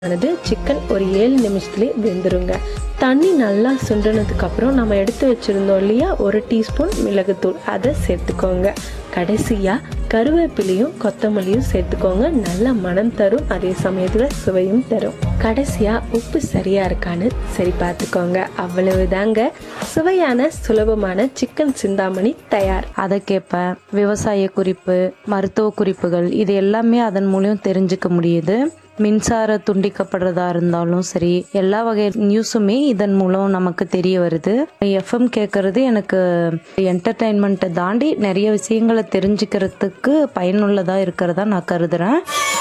ஆனது சிக்கன் ஒரு ஏழு நிமிஷத்துலேயே வெந்துருங்க தண்ணி நல்லா சுண்டினதுக்கு அப்புறம் நம்ம எடுத்து வச்சிருந்தோம் இல்லையா ஒரு டீஸ்பூன் மிளகுத்தூள் அதை சேர்த்துக்கோங்க கடைசியாக கருவேப்பிலையும் கொத்தமல்லியும் சேர்த்துக்கோங்க நல்ல மனம் தரும் அதே சமயத்தில் சுவையும் தரும் கடைசியாக உப்பு சரியாக இருக்கான்னு சரி பார்த்துக்கோங்க அவ்வளவுதாங்க சுவையான சுலபமான சிக்கன் சிந்தாமணி தயார் அதை கேட்பேன் விவசாய குறிப்பு மருத்துவ குறிப்புகள் இது எல்லாமே அதன் மூலியம் தெரிஞ்சுக்க முடியுது மின்சார துண்டிக்கப்படுறதா இருந்தாலும் சரி எல்லா வகை நியூஸுமே இதன் மூலம் நமக்கு தெரிய வருது எஃப்எம் கேட்கறது எனக்கு என்டர்டைன்மெண்ட்டை தாண்டி நிறைய விஷயங்களை தெரிஞ்சுக்கிறதுக்கு பயனுள்ளதா இருக்கிறதா நான் கருதுறேன்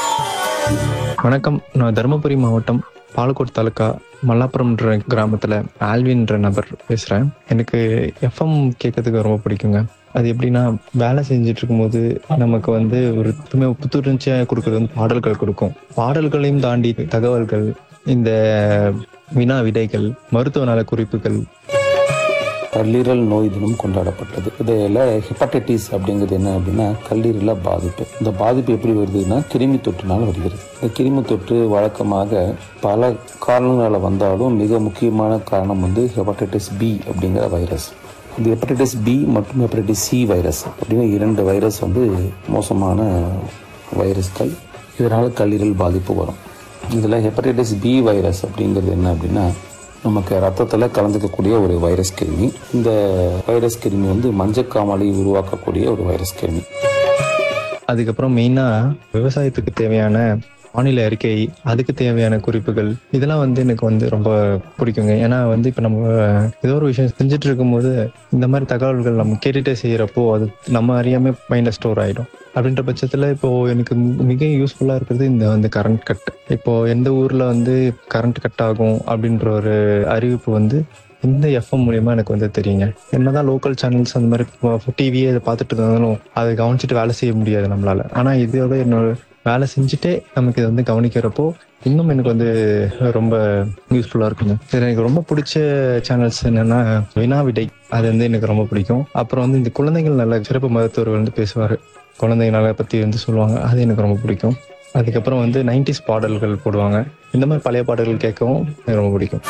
வணக்கம் நான் தருமபுரி மாவட்டம் பாலக்கோட் தாலுக்கா மல்லாப்புரம்ன்ற கிராமத்தில் ஆல்வின்ற நபர் பேசுகிறேன் எனக்கு எஃப்எம் கேட்கறதுக்கு ரொம்ப பிடிக்குங்க அது எப்படின்னா வேலை செஞ்சுட்டு இருக்கும்போது நமக்கு வந்து ஒரு புத்துமை புத்துணர்ச்சியாக கொடுக்கறது வந்து பாடல்கள் கொடுக்கும் பாடல்களையும் தாண்டி தகவல்கள் இந்த வினா விடைகள் மருத்துவ நல குறிப்புகள் கல்லீரல் நோய் தினம் கொண்டாடப்பட்டது இதில் ஹெப்படைட்டிஸ் அப்படிங்கிறது என்ன அப்படின்னா கல்லீரல பாதிப்பு இந்த பாதிப்பு எப்படி வருதுன்னா கிருமி தொற்றுனால வருகிறது இந்த கிருமி தொற்று வழக்கமாக பல காரணங்களால் வந்தாலும் மிக முக்கியமான காரணம் வந்து ஹெப்படைட்டிஸ் பி அப்படிங்கிற வைரஸ் இந்த ஹெப்படைட்டிஸ் பி மற்றும் ஹெப்படைட்டிஸ் சி வைரஸ் அப்படின்னு இரண்டு வைரஸ் வந்து மோசமான வைரஸ்கள் இதனால் கல்லீரல் பாதிப்பு வரும் இதில் ஹெப்படைட்டிஸ் பி வைரஸ் அப்படிங்கிறது என்ன அப்படின்னா நமக்கு ரத்தத்தில் கலந்துக்கக்கூடிய ஒரு வைரஸ் கிருமி இந்த வைரஸ் கிருமி வந்து மஞ்சக்காமலை உருவாக்கக்கூடிய ஒரு வைரஸ் கிருமி அதுக்கப்புறம் மெயினாக விவசாயத்துக்கு தேவையான வானிலை அறிக்கை அதுக்கு தேவையான குறிப்புகள் இதெல்லாம் வந்து எனக்கு வந்து ரொம்ப பிடிக்குங்க ஏன்னா வந்து இப்போ நம்ம ஏதோ ஒரு விஷயம் செஞ்சுட்டு இருக்கும்போது இந்த மாதிரி தகவல்கள் நம்ம கேட்டுட்டே செய்கிறப்போ அது நம்ம அறியாமல் மைண்டில் ஸ்டோர் ஆகிடும் அப்படின்ற பட்சத்தில் இப்போ எனக்கு மிக யூஸ்ஃபுல்லாக இருக்கிறது இந்த வந்து கரண்ட் கட் இப்போ எந்த ஊரில் வந்து கரண்ட் கட் ஆகும் அப்படின்ற ஒரு அறிவிப்பு வந்து இந்த எஃப்எம் மூலியமா எனக்கு வந்து தெரியுங்க என்னதான் லோக்கல் சேனல்ஸ் அந்த மாதிரி டிவியே இதை பார்த்துட்டு இருந்தாலும் அதை கவனிச்சுட்டு வேலை செய்ய முடியாது நம்மளால ஆனா இதோட என்னோட வேலை செஞ்சுட்டே நமக்கு இதை வந்து கவனிக்கிறப்போ இன்னும் எனக்கு வந்து ரொம்ப யூஸ்ஃபுல்லா இருக்குங்க இது எனக்கு ரொம்ப பிடிச்ச சேனல்ஸ் என்னன்னா வினா விடை அது வந்து எனக்கு ரொம்ப பிடிக்கும் அப்புறம் வந்து இந்த குழந்தைகள் நல்ல சிறப்பு மருத்துவர் வந்து பேசுவாரு குழந்தைங்க நல பத்தி வந்து சொல்லுவாங்க அது எனக்கு ரொம்ப பிடிக்கும் அதுக்கப்புறம் வந்து நைன்டிஸ் பாடல்கள் போடுவாங்க இந்த மாதிரி பழைய பாடல்கள் கேட்கவும் எனக்கு ரொம்ப பிடிக்கும்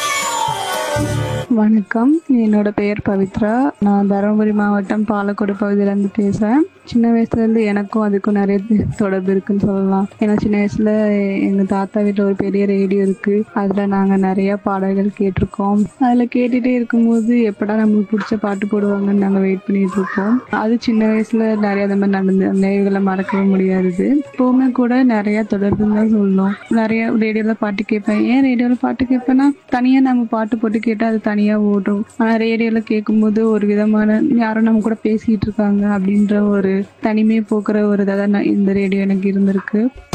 வணக்கம் என்னோட பெயர் பவித்ரா நான் தருமபுரி மாவட்டம் பாலக்கோடு பகுதியிலேருந்து பேசுகிறேன் சின்ன வயசுலேருந்து எனக்கும் அதுக்கும் நிறைய தொடர்பு இருக்குன்னு சொல்லலாம் ஏன்னா சின்ன வயசில் எங்கள் தாத்தா வீட்டில் ஒரு பெரிய ரேடியோ இருக்குது அதில் நாங்கள் நிறைய பாடல்கள் கேட்டிருக்கோம் அதில் கேட்டுகிட்டே இருக்கும்போது எப்படா நம்மளுக்கு பிடிச்ச பாட்டு போடுவாங்கன்னு நாங்கள் வெயிட் பண்ணிட்டு இருப்போம் அது சின்ன வயசில் நிறைய அந்த மாதிரி நடந்து அந்த நினைவுகளை மறக்கவே முடியாது இப்போவுமே கூட நிறைய தொடர்புன்னு தான் சொல்லணும் நிறைய ரேடியோவில் பாட்டு கேட்பேன் ஏன் ரேடியோவில் பாட்டு கேட்பேன்னா தனியாக நம்ம பாட்டு போட்டு கேட்டால் அது தனியாக ஓடும் ஆனால் ரேடியோவில் கேட்கும்போது ஒரு விதமான யாரும் நம்ம கூட பேசிகிட்டு இருக்காங்க அப்படின்ற ஒரு தனிமையை போக்குற ஒரு இதாக தான் நான் இந்த ரேடியோ எனக்கு இருந்திருக்கு